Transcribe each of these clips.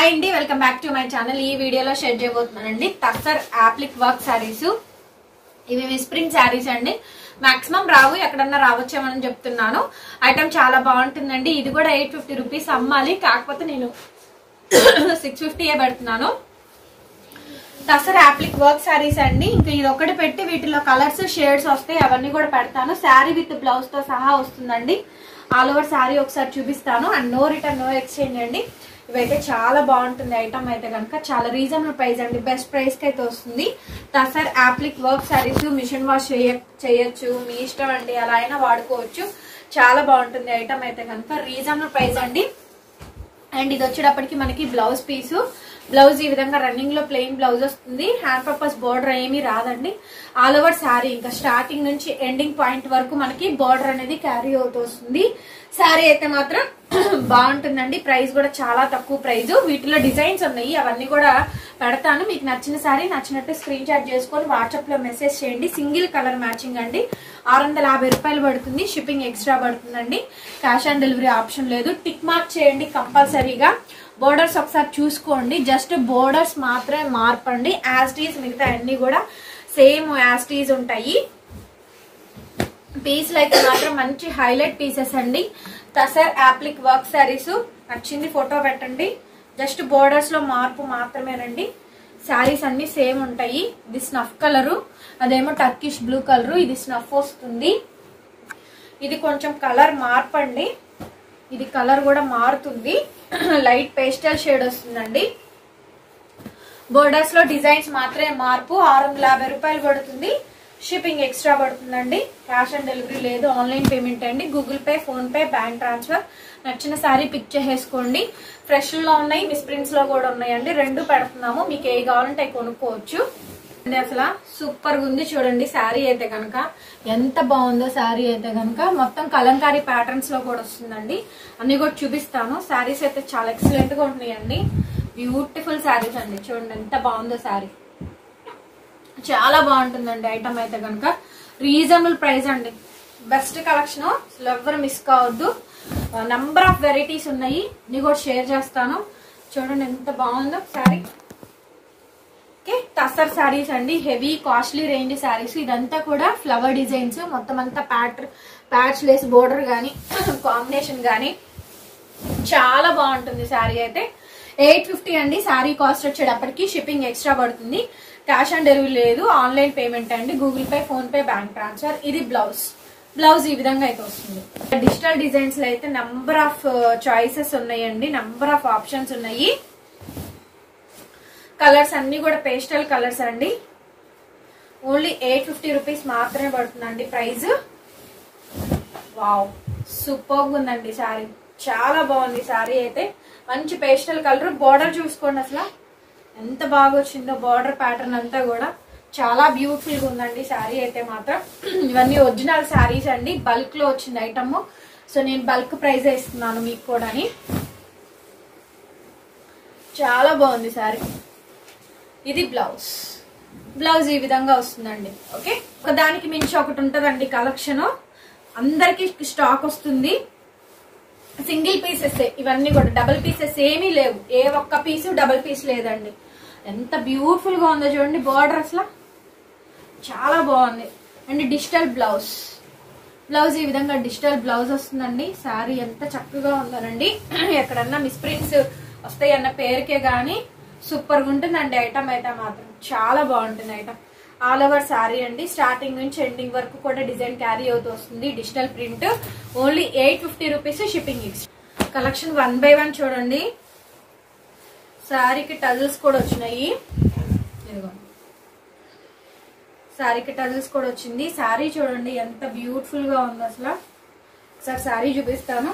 hi అండి welcome back to my channel ఈ వీడియోలో షేర్ చేయబోతున్నానండి తస్సర్ యాప్లిక్ వర్క్ శారీస్ ఇవి విస్ప్రింగ్ శారీస్ అండి మాక్సిమం రావు ఎక్కడన్నా రావచ్చేమని చెప్తున్నాను ఐటమ్ చాలా బాగుంటుందండి ఇది కూడా ఎయిట్ ఫిఫ్టీ రూపీస్ అమ్మాలి కాకపోతే నేను సిక్స్ ఫిఫ్టీయే పెడుతున్నాను దసరా యాప్లిక్ వర్క్ శారీస్ అండి ఇంకా ఇది ఒకటి పెట్టి వీటిలో కలర్స్ షేడ్స్ వస్తాయి అవన్నీ కూడా పెడతాను శారీ విత్ బ్లౌజ్ తో సహా వస్తుందండి ఆల్ ఓవర్ శారీ ఒకసారి చూపిస్తాను and no return no exchange అండి ఇవైతే చాలా బాగుంటుంది ఐటమ్ అయితే కనుక చాలా రీజనబుల్ ప్రైస్ అండి బెస్ట్ ప్రైస్ కి అయితే వస్తుంది tussar applique work saris machine wash చేయ చేయొచ్చు మీ ఇష్టం అండి అలా అయినా వాడుకోవచ్చు చాలా బాగుంటుంది ఐటమ్ అయితే కనుక రీజనబుల్ ప్రైస్ అండి అండ్ ఇది వచ్చేటప్పటికి మనకి బ్లౌజ్ పీసు బ్లౌజ్ ఈ విధంగా రన్నింగ్ లో ప్లెయిన్ బ్లౌజ్ వస్తుంది హ్యాండ్ పర్పస్ బోర్డర్ ఏమీ రాదండి ఆల్ ఓవర్ శారీ ఇంకా స్టార్టింగ్ నుంచి ఎండింగ్ పాయింట్ వరకు మనకి బోర్డర్ అనేది క్యారీ అవుతూ వస్తుంది శారీ అయితే మాత్రం బాగుంటుందండి ప్రైస్ కూడా చాలా తక్కువ ప్రైస్ వీటిలో డిజైన్స్ ఉన్నాయి అవన్నీ కూడా పెడతాను మీకు నచ్చిన శారీ నచ్చినట్టు స్క్రీన్ షాట్ చేసుకొని వాట్సాప్ లో మెసేజ్ చేయండి సింగిల్ కలర్ మ్యాచింగ్ అండి ఆరు వందల యాభై రూపాయలు పడుతుంది షిప్పింగ్ ఎక్స్ట్రా పడుతుందండి క్యాష్ ఆన్ డెలివరీ ఆప్షన్ లేదు టిక్ మార్క్ చేయండి కంపల్సరీగా బోర్డర్స్ ఒకసారి చూసుకోండి జస్ట్ బోర్డర్స్ మాత్రమే మార్పండి యాస్టీస్ మిగతా అన్ని కూడా సేమ్ యాస్టీస్ ఉంటాయి పీస్లు అయితే మాత్రం మంచి హైలైట్ పీసెస్ అండి తసర్ యాప్లిక్ వర్క్ శారీస్ నచ్చింది ఫోటో పెట్టండి జస్ట్ బోర్డర్స్ లో మార్పు మాత్రమేనండి శారీస్ అన్ని సేమ్ ఉంటాయి ఇది స్నఫ్ కలరు అదేమో టర్కిష్ బ్లూ కలరు ఇది స్నఫ్ వస్తుంది ఇది కొంచెం కలర్ మార్పండి ఇది కలర్ కూడా మారుతుంది లైట్ పేస్టల్ షేడ్ వస్తుందండి బోర్డర్స్ లో డిజైన్స్ మాత్రమే మార్పు ఆరు వందల యాభై రూపాయలు పడుతుంది షిప్పింగ్ ఎక్స్ట్రా పడుతుందండి క్యాష్ ఆన్ డెలివరీ లేదు ఆన్లైన్ పేమెంట్ అండి Google Pay PhonePe bank transfer నచ్చిన శారీ పిక్ చేసేసుకోండి ఫ్రెష్ లో ఉన్నాయి మిస్ప్రింట్స్ లో కూడా ఉన్నాయండి రెండు పెడుతున్నాము మీకు ఏ కావాలంటే అవి కొనుక్కోవచ్చు అండి అసలు సూపర్ గా ఉంది చూడండి శారీ అయితే కనుక ఎంత బాగుందో శారీ అయితే కనుక మొత్తం కలంకారీ ప్యాటర్న్స్ లో కూడా వస్తుందండి అన్ని కూడా చూపిస్తాను శారీస్ అయితే చాలా ఎక్సలెంట్ గా ఉంటున్నాయండి బ్యూటిఫుల్ శారీస్ అండి చూడండి ఎంత బాగుందో శారీ చాలా బాగుంటుందండి ఐటమ్ అయితే కనుక రీజనబుల్ ప్రైస్ అండి బెస్ట్ కలెక్షన్ అసలు ఎవ్వరు మిస్ కావద్దు నంబర్ ఆఫ్ వెరైటీస్ ఉన్నాయి నీ కూడా షేర్ చేస్తాను చూడండి ఎంత బాగుందో శారీ ఓకే టసర్ శారీస్ అండి హెవీ కాస్ట్లీ రేంజ్ శారీస్ ఇదంతా కూడా ఫ్లవర్ డిజైన్స్ మొత్తం అంతా ప్యాట్ ప్యాచ్ లేస్ బోర్డర్ కానీ కాంబినేషన్ కానీ చాలా బాగుంటుంది శారీ అయితే ఎయిట్ ఫిఫ్టీ అండి శారీ కాస్ట్ వచ్చేటప్పటికి షిప్పింగ్ ఎక్స్ట్రా పడుతుంది క్యాష్ ఆన్ డెలివరీ లేదు ఆన్లైన్ పేమెంట్ అండి Google Pay PhonePe bank transfer ఇది బ్లౌజ్ బ్లౌజ్ ఈ విధంగా అయితే వస్తుంది డిజిటల్ డిజైన్స్ లో అయితే నంబర్ ఆఫ్ చాయిసెస్ ఉన్నాయండి నంబర్ ఆఫ్ ఆప్షన్స్ ఉన్నాయి కలర్స్ అన్ని కూడా పేస్టల్ కలర్స్ అండి ఓన్లీ ఎయిట్ ఫిఫ్టీ రూపీస్ మాత్రమే పడుతుందండి ప్రైస్ వావ్ సూపర్ ఉందండి శారీ చాలా బాగుంది శారీ అయితే మంచి పేస్టల్ కలర్ బార్డర్ చూసుకోండి అసలు ఎంత బాగా వచ్చిందో బార్డర్ ప్యాటర్న్ అంతా కూడా చాలా బ్యూటిఫుల్ గా ఉందండి శారీ అయితే మాత్రం ఇవన్నీ ఒరిజినల్ శారీస్ అండి బల్క్ లో వచ్చింది ఐటమ్ సో నేను బల్క్ ప్రైజ్ ఇస్తున్నాను మీకు కూడా చాలా బాగుంది శారీ ఇది బ్లౌజ్ బ్లౌజ్ ఈ విధంగా వస్తుందండి ఓకే ఒక దానికి మించి ఒకటి ఉంటదండి కలెక్షన్ అందరికి స్టాక్ వస్తుంది సింగిల్ పీసెస్ ఇవన్నీ కూడా డబుల్ పీసెస్ ఏమీ లేవు ఏ ఒక్క పీసు డబుల్ పీస్ లేదండి ఎంత బ్యూటిఫుల్ గా ఉందో చూడండి బార్డర్ అసలు చాలా బాగుంది అండ్ డిజిటల్ బ్లౌజ్ బ్లౌజ్ ఈ విధంగా డిజిటల్ బ్లౌజ్ వస్తుందండి శారీ ఎంత చక్కగా ఉందోనండి ఎక్కడన్నా మిస్ప్రింట్స్ వస్తాయి అన్న పేరుకే గానీ సూపర్ గా ఉంటుందండి ఐటమ్ అయితే మాత్రం చాలా బాగుంటుంది ఐటమ్ ఆల్ ఓవర్ శారీ అండి స్టార్టింగ్ నుంచి ఎండింగ్ వరకు కూడా డిజైన్ క్యారీ అవుతూ వస్తుంది digital print only eight fifty rupees shipping ఇచ్చి కలెక్షన్ వన్ బై వన్ చూడండి శారీకి టజల్స్ కూడా వచ్చినాయి ఇదిగో శారీకి టజల్స్ కూడా వచ్చింది శారీ చూడండి ఎంత బ్యూటిఫుల్ గా ఉందో అసలు ఒకసారి శారీ చూపిస్తాను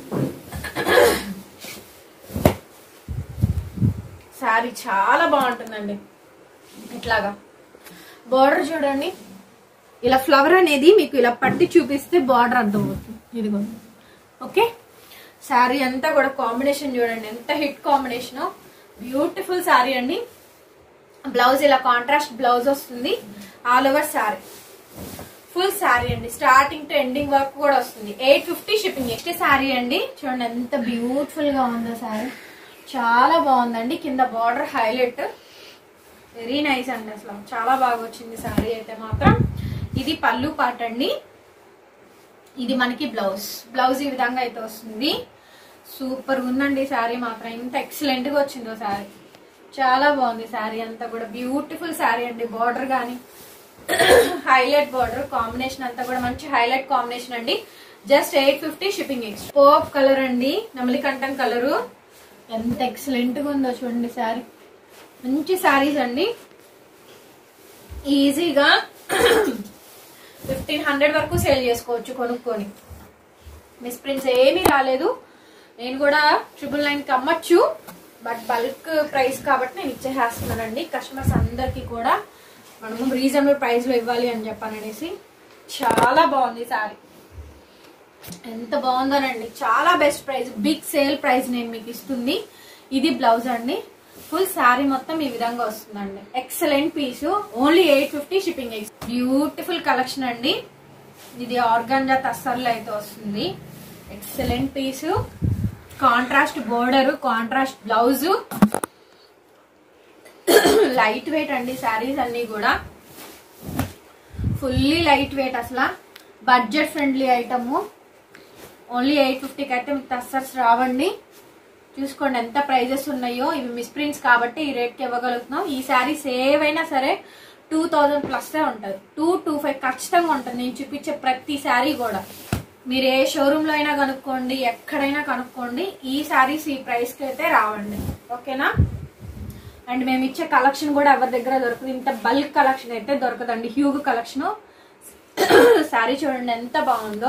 శారీ చాలా బాగుంటుందండి ఇట్లాగా బార్డర్ చూడండి ఇలా ఫ్లవర్ అనేది మీకు ఇలా పట్టి చూపిస్తే బార్డర్ అర్థమవుతుంది ఇదిగో ఓకే శారీ అంతా కూడా కాంబినేషన్ చూడండి ఎంత హిట్ కాంబినేషన్ బ్యూటిఫుల్ శారీ అండి బ్లౌజ్ ఇలా కాంట్రాస్ట్ బ్లౌజ్ వస్తుంది all over sari full sari అండి స్టార్టింగ్ టు ఎండింగ్ వరకు కూడా వస్తుంది eight fifty shipping next sari అండి చూడండి ఎంత బ్యూటిఫుల్ గా ఉందో శారీ చాలా బాగుందండి కింద బార్డర్ హైలైట్ వెరీ నైస్ అండి అసలు చాలా బాగా వచ్చింది శారీ అయితే మాత్రం ఇది పళ్ళు పాట అండి ఇది మనకి బ్లౌజ్ బ్లౌజ్ ఈ విధంగా అయితే వస్తుంది సూపర్ ఉందండి శారీ మాత్రం ఇంత ఎక్సలెంట్ గా వచ్చిందో శారీ చాలా బాగుంది శారీ అంతా కూడా బ్యూటిఫుల్ శారీ అండి బార్డర్ కానీ హైలైట్ బార్డర్ కాంబినేషన్ అంతా కూడా మంచి హైలైట్ కాంబినేషన్ అండి just eight fifty shipping extra pop colour అండి నెమలి కంఠం కలరు ఎంత ఎక్సలెంట్ గా ఉందో చూడండి శారీ మంచి శారీస్ అండి ఈజీగా ఫిఫ్టీన్ హండ్రెడ్ వరకు సేల్ చేసుకోవచ్చు కొనుక్కొని మిస్ ప్రింట్స్ ఏమీ రాలేదు నేను కూడా ట్రిపుల్ నైన్కి అమ్మచ్చు బట్ బల్క్ ప్రైస్ కాబట్టి నేను ఇచ్చేసేస్తున్నానండి కస్టమర్స్ అందరికీ కూడా మనము రీజనబుల్ ప్రైస్లో ఇవ్వాలి అని చెప్పాను అనేసి చాలా బాగుంది సారీ ఎంత బాగుందోనండి చాలా best price big sale price నేను మీకు ఇస్తుంది ఇది బ్లౌజ్ అండి ఫుల్ శారీ మొత్తం ఈ విధంగా వస్తుందండి excellent piece only eight fifty shipping beautiful collection అండి ఇది ఆర్గాంజా తస్సర్లు అయితే వస్తుంది excellent piece contrast border contrast blouse light weight అండి శారీస్ అన్ని కూడా ఫుల్లీ లైట్ వెయిట్ అసలు budget friendly item only eight ఫిఫ్టీకి అయితే మీకు తస్సర్స్ రావండి చూసుకోండి ఎంత ప్రైజెస్ ఉన్నాయో ఇవి మిస్ ప్రింట్స్ కాబట్టి ఈ రేట్కి ఇవ్వగలుగుతున్నాం ఈ శారీస్ ఏవైనా సరే టూ థౌజండ్ ప్లస్సే ఉంటుంది టూ టూ ఫైవ్ ఖచ్చితంగా ఉంటుంది నేను చూపించే ప్రతి శారీ కూడా మీరు ఏ షోరూమ్ లో అయినా కనుక్కోండి ఎక్కడైనా కనుక్కోండి ఈ శారీస్ ఈ ప్రైస్ కి అయితే రావండి ఓకేనా అండ్ మేము ఇచ్చే కలెక్షన్ కూడా ఎవరి దగ్గర దొరకదు ఇంత బల్క్ కలెక్షన్ అయితే దొరకదండి హ్యూగ్ కలెక్షన్ శారీ చూడండి ఎంత బాగుందో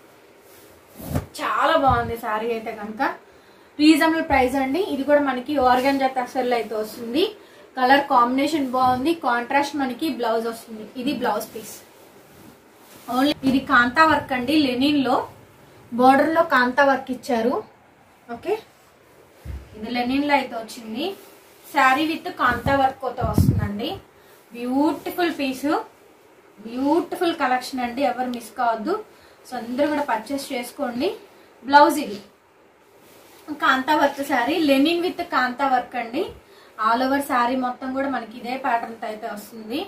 చాలా బాగుంది శారీ అయితే కనుక రీజనబుల్ ప్రైస్ అండి ఇది కూడా మనకి ఆర్గంజా తసర్లు అయితే వస్తుంది కలర్ కాంబినేషన్ బాగుంది కాంట్రాస్ట్ మనకి బ్లౌజ్ వస్తుంది ఇది బ్లౌజ్ పీస్ ఓన్లీ ఇది కాంతా వర్క్ అండి లెనిన్ లో బోర్డర్ లో కాంతా వర్క్ ఇచ్చారు ఓకే ఇది లెనిన్ లో అయితే వచ్చింది శారీ విత్ కాంతా వర్క్ తో వస్తుందండి బ్యూటిఫుల్ పీస్ బ్యూటిఫుల్ కలెక్షన్ అండి ఎవరు మిస్ కావద్దు సో అందరూ కూడా పర్చేస్ చేసుకోండి బ్లౌజ్ ఇది kantha work sari linen with kantha work అండి ఆల్ ఓవర్ శారీ మొత్తం కూడా మనకి ఇదే ప్యాటర్న్ అయితే వస్తుంది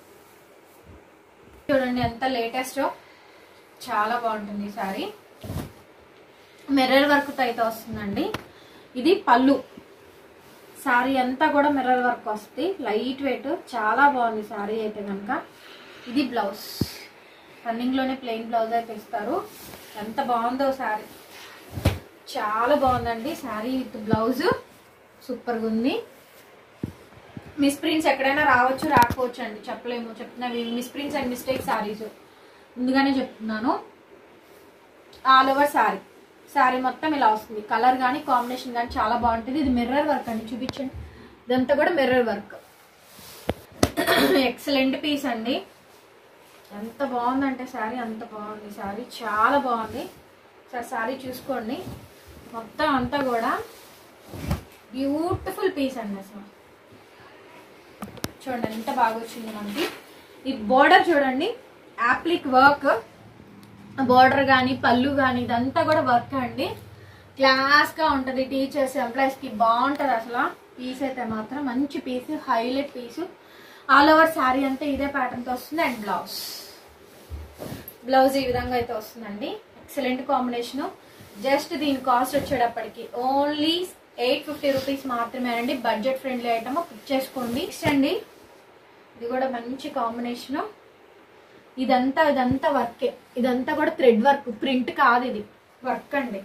చూడండి ఎంత లేటెస్ట్ చాలా బాగుంటుంది ఈ శారీ మిర్రర్ వర్క్ అయితే వస్తుందండి ఇది పళ్ళు శారీ అంతా కూడా మిర్రర్ వర్క్ వస్తుంది లైట్ వెయిట్ చాలా బాగుంది శారీ అయితే కనుక ఇది బ్లౌజ్ రన్నింగ్ లోనే ప్లెయిన్ బ్లౌజ్ అయితే ఇస్తారు ఎంత బాగుందో శారీ చాలా బాగుందండి శారీ విత్ బ్లౌజ్ సూపర్గా ఉంది మిస్ ప్రింట్స్ ఎక్కడైనా రావచ్చు రాకపోవచ్చు అండి చెప్పలేము చెప్తున్నవి miss prints and mistake saris ముందుగానే చెప్తున్నాను ఆల్ ఓవర్ శారీ శారీ మొత్తం ఇలా వస్తుంది కలర్ కానీ కాంబినేషన్ కానీ చాలా బాగుంటుంది ఇది మిర్రర్ వర్క్ అండి చూపించండి ఇదంతా కూడా మిర్రర్ వర్క్ ఎక్సలెంట్ పీస్ అండి ఎంత బాగుందంటే శారీ అంత బాగుంది శారీ చాలా బాగుంది సార్ శారీ చూసుకోండి మొత్తం అంతా కూడా బ్యూటిఫుల్ పీస్ అండి అసలు చూడండి ఎంత బాగా వచ్చింది మనకి ఈ బోర్డర్ చూడండి యాప్లిక్ వర్క్ బోర్డర్ కానీ పళ్ళు కానీ ఇదంతా కూడా వర్క్ అండి క్లాస్ గా ఉంటది టీచర్స్ ఎంప్లాయీస్ కి బాగుంటది అసలు పీస్ అయితే మాత్రం మంచి piece highlight piece all over sari అంతా ఇదే ప్యాటర్న్ తో వస్తుంది అండ్ బ్లౌజ్ బ్లౌజ్ ఈ విధంగా అయితే వస్తుందండి ఎక్సలెంట్ కాంబినేషన్ జస్ట్ దీని కాస్ట్ వచ్చేటప్పటికి ఓన్లీ ఎయిట్ ఫిఫ్టీ రూపీస్ మాత్రమే అండి బడ్జెట్ ఫ్రెండ్లీ ఐటమ్ పిక్ చేసుకోండి నెక్స్ట్ అండి ఇది కూడా మంచి కాంబినేషన్ ఇదంతా ఇదంతా వర్కే ఇదంతా కూడా థ్రెడ్ వర్క్ ప్రింట్ కాదు ఇది వర్క్ అండి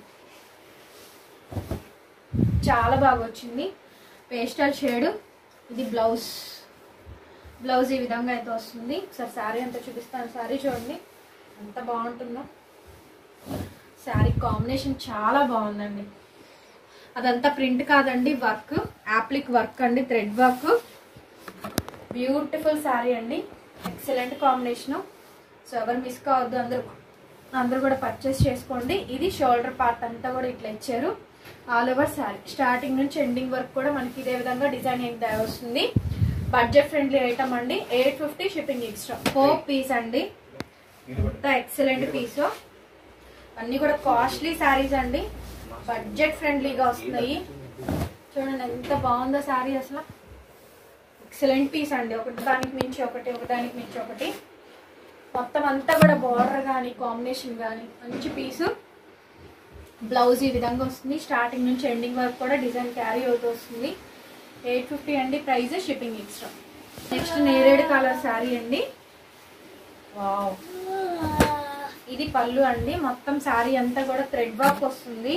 చాలా బాగా వచ్చింది పేస్టల్ షేడ్ ఇది బ్లౌజ్ బ్లౌజ్ ఈ విధంగా అయితే వస్తుంది ఒకసారి శారీ అంతా చూపిస్తాను శారీ చూడండి ఎంత బాగుంటుందో శారీ కాంబినేషన్ చాలా బాగుందండి అదంతా ప్రింట్ కాదండి వర్క్ యాప్లిక్ వర్క్ అండి థ్రెడ్ వర్క్ బ్యూటిఫుల్ శారీ అండి ఎక్సలెంట్ కాంబినేషను సో ఎవరు మిస్ కావద్దు అందరూ అందరూ కూడా పర్చేస్ చేసుకోండి ఇది షోల్డర్ పార్ట్ అంతా కూడా ఇట్లా ఇచ్చారు ఆల్ ఓవర్ శారీ స్టార్టింగ్ నుంచి ఎండింగ్ వరకు కూడా మనకి ఇదే విధంగా డిజైన్ అయితే వస్తుంది బడ్జెట్ ఫ్రెండ్లీ ఐటమ్ అండి eight fifty shipping extra four piece అండి ఎంత ఎక్సలెంట్ పీస్ అన్ని కూడా కాస్ట్లీ శారీస్ అండి బడ్జెట్ ఫ్రెండ్లీగా వస్తున్నాయి చూడండి ఎంత బాగుందో శారీ అసలు ఎక్సలెంట్ పీస్ అండి ఒకటి దానికి మించి ఒకటి ఒకదానికి మించి ఒకటి మొత్తం అంతా కూడా బార్డర్ కానీ కాంబినేషన్ కానీ మంచి పీసు బ్లౌజ్ ఈ విధంగా వస్తుంది స్టార్టింగ్ నుంచి ఎండింగ్ వరకు కూడా డిజైన్ క్యారీ అవుతూ వస్తుంది ఎయిట్ ఫిఫ్టీ అండి ప్రైస్ షిప్పింగ్ ఎక్స్ట్రా నెక్స్ట్ నేరేడు కలర్ శారీ అండి వావ్ ఇది పళ్ళు అండి మొత్తం శారీ అంతా కూడా థ్రెడ్ వర్క్ వస్తుంది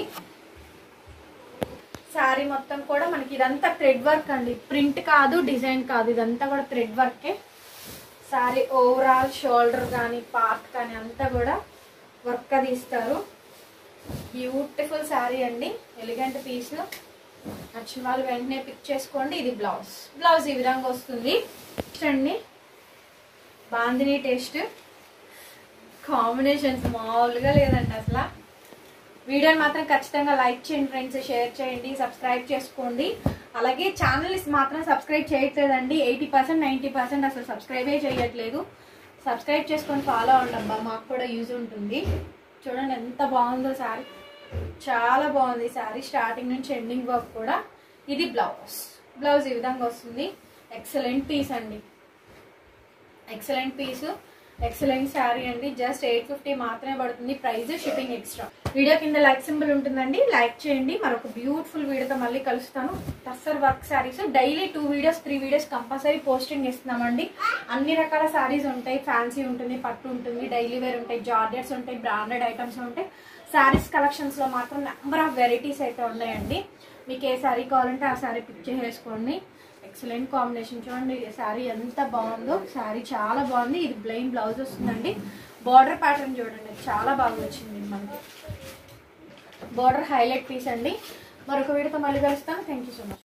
శారీ మొత్తం కూడా మనకి ఇదంతా థ్రెడ్ వర్క్ అండి ప్రింట్ కాదు డిజైన్ కాదు ఇదంతా కూడా థ్రెడ్ వర్కే శారీ ఓవరాల్ షోల్డర్ కానీ పార్ట్ కానీ అంతా కూడా వర్క్ అది ఇస్తారు బ్యూటిఫుల్ శారీ అండి ఎలిగెంట్ పీస్ నచ్చిన వాళ్ళు వెంటనే పిక్ చేసుకోండి ఇది బ్లౌజ్ బ్లౌజ్ ఈ విధంగా వస్తుంది అండి బాందిని టేస్ట్ కాంబినేషన్స్ మామూలుగా లేదండి అసలు వీడియోని మాత్రం ఖచ్చితంగా లైక్ చేయండి ఫ్రెండ్స్ షేర్ చేయండి సబ్స్క్రైబ్ చేసుకోండి అలాగే ఛానల్ మాత్రం సబ్స్క్రైబ్ చేయట్లేదండి ఎయిటీ పర్సెంట్ నైంటీ పర్సెంట్ అసలు సబ్స్క్రైబే చేయట్లేదు సబ్స్క్రైబ్ చేసుకొని ఫాలో అవ్వండి అబ్బా మాకు కూడా యూజ్ ఉంటుంది చూడండి ఎంత బాగుందో శారీ చాలా బాగుంది శారీ స్టార్టింగ్ నుంచి ఎండింగ్ వర్క్ కూడా ఇది బ్లౌజ్ బ్లౌజ్ ఈ విధంగా వస్తుంది ఎక్సలెంట్ పీస్ అండి ఎక్సలెంట్ పీస్ ఎక్సలెంట్ శారీ అండి జస్ట్ ఎయిట్ ఫిఫ్టీ మాత్రమే పడుతుంది ప్రైస్ షిప్పింగ్ ఎక్స్ట్రా వీడియో కింద లైక్ సింబల్ ఉంటుందండి లైక్ చేయండి మరొక బ్యూటిఫుల్ వీడియోతో మళ్ళీ కలుస్తాను tussar work saris daily two videos three videos compulsory posting ఇస్తున్నామండి అన్ని రకాల శారీస్ ఉంటాయి ఫ్యాన్సీ ఉంటుంది పట్టు ఉంటుంది డైలీ వేర్ ఉంటాయి జార్జెట్స్ ఉంటాయి బ్రాండెడ్ ఐటమ్స్ ఉంటాయి శారీస్ కలెక్షన్స్ లో మాత్రం నెంబర్ ఆఫ్ వెరైటీస్ అయితే ఉన్నాయండి మీకు ఏ శారీ కావాలంటే ఆ శారీ పిక్ చేసేసుకోండి ఎక్సలెంట్ కాంబినేషన్ చూడండి శారీ ఎంత బాగుందో శారీ చాలా బాగుంది ఇది ప్లెయిన్ బ్లౌజ్ వస్తుందండి బార్డర్ ప్యాటర్న్ చూడండి చాలా బాగా వచ్చింది మనకి బార్డర్ హైలైట్ పీస్ అండి మరొక వీడితో మళ్ళీ కలుస్తాను థ్యాంక్ యూ సో మచ్